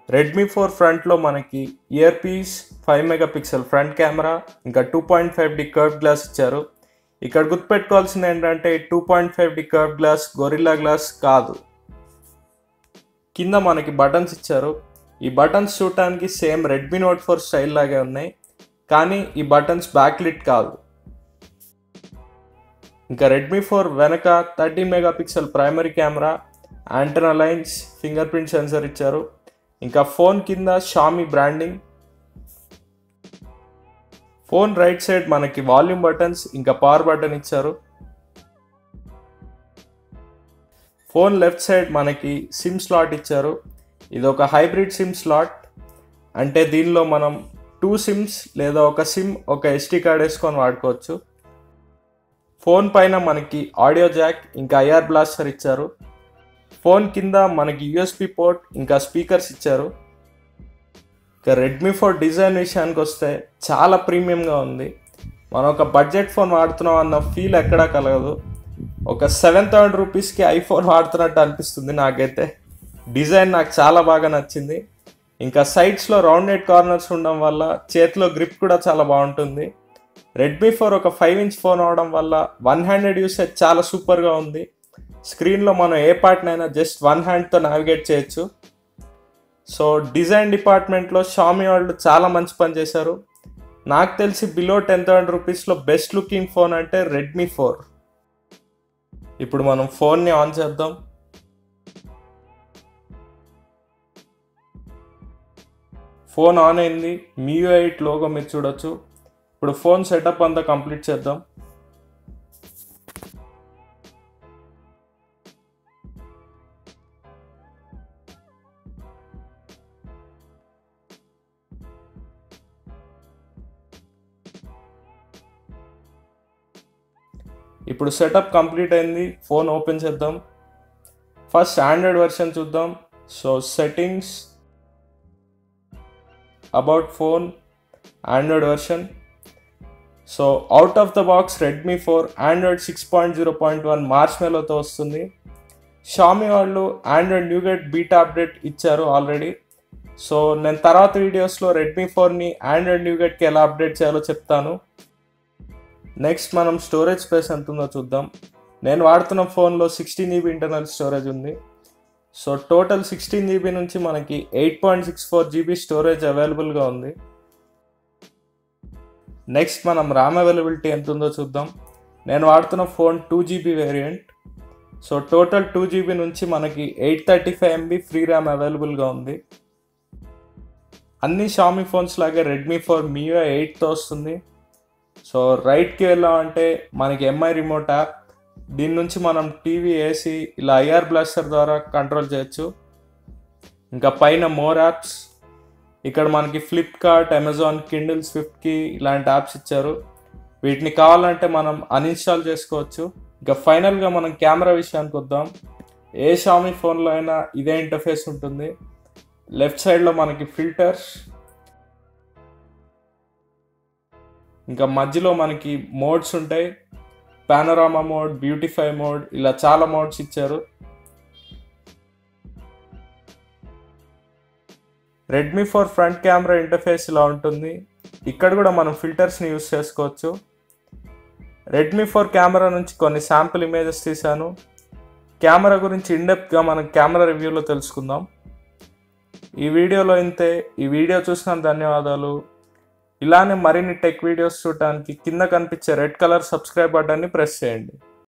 Redmi four ఫ్రంట్లో మనకి ear piece five mega pixel front camera ఇంకా two point five D curve glass ఇచ్చారు ఇక్కడ గుర్తుపెట్టుకోవాల్సింది ఏంటంటే two point five D curve glass Gorilla glass కాదు కింద మనకి బటన్స్ ఇచ్చారు ఈ బటన్స్ చూడటానికి same Redmi note four style లాగే ఉన్నాయి కానీ ఈ బటన్స్ బ్యాక్ లిట్ కాదు ఇంకా రెడ్మీ ఫోర్ వెనక thirteen mega pixel primary camera antenna lines finger print sensor ఇచ్చారు ఇంకా ఫోన్ కింద Xiaomi branding phone right side మనకి వాల్యూమ్ బటన్స్ ఇంకా పవర్ బటన్ ఇచ్చారు ఫోన్ లెఫ్ట్ సైడ్ మనకి సిమ్ స్లాట్ ఇచ్చారు ఇది ఒక హైబ్రిడ్ సిమ్ స్లాట్ అంటే దీనిలో మనం టూ సిమ్స్ లేదా ఒక సిమ్ ఒక ఎస్టీ కార్డ్ వేసుకొని వాడుకోవచ్చు ఫోన్ పైన మనకి ఆడియో జాక్ ఇంకా ఐఆర్ బ్లాస్టర్ ఇచ్చారు ఫోన్ కింద మనకి యూఎస్బి పోర్ట్ ఇంకా స్పీకర్స్ ఇచ్చారు ఇక రెడ్మీ ఫోర్ డిజైన్ విషయానికి వస్తే చాలా ప్రీమియంగా ఉంది మనం ఒక బడ్జెట్ ఫోన్ వాడుతున్నాం అన్న ఫీల్ ఎక్కడా కలగదు ఒక సెవెన్ థౌసండ్ రూపీస్కి ఐఫోన్ వాడుతున్నట్టు అనిపిస్తుంది నాకైతే డిజైన్ నాకు చాలా బాగా నచ్చింది ఇంకా సైడ్స్లో రౌండెడ్ కార్నర్స్ ఉండడం వల్ల చేతిలో గ్రిప్ కూడా చాలా బాగుంటుంది రెడ్మీ ఫోర్ ఒక ఫైవ్ ఇంచ్ ఫోన్ అవడం వల్ల వన్ హ్యాండెడ్ యూసేజ్ చాలా సూపర్గా ఉంది స్క్రీన్లో మనం ఏ పార్ట్నైనా జస్ట్ వన్ హ్యాండ్తో నావిగేట్ చేయొచ్చు సో డిజైన్ డిపార్ట్మెంట్లో షామీ వాళ్ళు చాలా మంచి పని చేశారు నాకు తెలిసి బిలో టెన్ థౌసండ్ రూపీస్లో బెస్ట్ లుకింగ్ ఫోన్ అంటే రెడ్మీ ఫోర్ ఇప్పుడు మనం ఫోన్ని ఆన్ చేద్దాం ఫోన్ ఆన్ అయింది మీయూ ఎయిట్ లోగో మీరు చూడొచ్చు ఇప్పుడు ఫోన్ సెటప్ అంతా కంప్లీట్ చేద్దాం ఇప్పుడు సెటప్ కంప్లీట్ అయింది ఫోన్ ఓపెన్ చేద్దాం ఫస్ట్ ఆండ్రాయిడ్ వెర్షన్ చూద్దాం so settings about phone Android version so out of the box Redmi four Android six point zero point one మార్చ్ మేలోతో వస్తుంది షామీ వాళ్ళు ఆండ్రాయిడ్ న్యూగెట్ బీటా అప్డేట్ ఇచ్చారు already so నేను తర్వాత వీడియోస్లో రెడ్మీ ఫోర్ని ఆండ్రాయిడ్ న్యూగెట్కి ఎలా అప్డేట్ చేయాలో చెప్తాను నెక్స్ట్ మనం స్టోరేజ్ స్పేస్ ఎంత ఉందో చూద్దాం నేను వాడుతున్న ఫోన్లో సిక్స్టీన్ జీబీ ఇంటర్నల్ స్టోరేజ్ ఉంది సో టోటల్ సిక్స్టీన్ జీబీ నుంచి మనకి eight point six four GB storage అవైలబుల్గా ఉంది నెక్స్ట్ మనం ర్యామ్ అవైలబిలిటీ ఎంత ఉందో చూద్దాం నేను వాడుతున్న phone two GB variant so total two GB నుంచి మనకి eight thirty five MB free RAM అవైలబుల్గా ఉంది అన్ని షామీ ఫోన్స్ లాగే రెడ్మీ ఫోర్ మియో ఎయిట్తో వస్తుంది సో రైట్కి వెళ్ళామంటే మనకి ఎంఐ రిమోట్ యాప్ దీని నుంచి మనం టీవీ ఏసీ ఇలా ఐఆర్ బ్లాస్టర్ ద్వారా కంట్రోల్ చేయొచ్చు ఇంకా పైన మోర్ యాప్స్ ఇక్కడ మనకి ఫ్లిప్కార్ట్ అమెజాన్ కిండిల్ స్విఫ్ట్కి ఇలాంటి యాప్స్ ఇచ్చారు వీటిని కావాలంటే మనం అన్ఇన్స్టాల్ చేసుకోవచ్చు ఇంకా ఫైనల్గా మనం కెమెరా విషయానికి వద్దాం ఏ షామీ ఫోన్లో అయినా ఇదే ఇంటర్ఫేస్ ఉంటుంది లెఫ్ట్ సైడ్లో మనకి ఫిల్టర్స్ ఇంకా మధ్యలో మనకి మోడ్స్ ఉంటాయి పానోరామా మోడ్ బ్యూటిఫై మోడ్ ఇలా చాలా మోడ్స్ ఇచ్చారు Redmi four front camera interface ఇలా ఉంటుంది ఇక్కడ కూడా మనం ఫిల్టర్స్ని యూస్ చేసుకోవచ్చు రెడ్మీ ఫోర్ కెమెరా నుంచి కొన్ని శాంపుల్ ఇమేజెస్ తీశాను కెమెరా గురించి ఇండెప్త్గా మనం కెమెరా రివ్యూలో తెలుసుకుందాం ఈ వీడియోలో ఇంతే ఈ వీడియో చూసిన ధన్యవాదాలు ఇలానే మరిన్ని టెక్ వీడియోస్ చూడటానికి కింద కనిపించే రెడ్ కలర్ సబ్స్క్రైబ్ బటన్ని ప్రెస్ చేయండి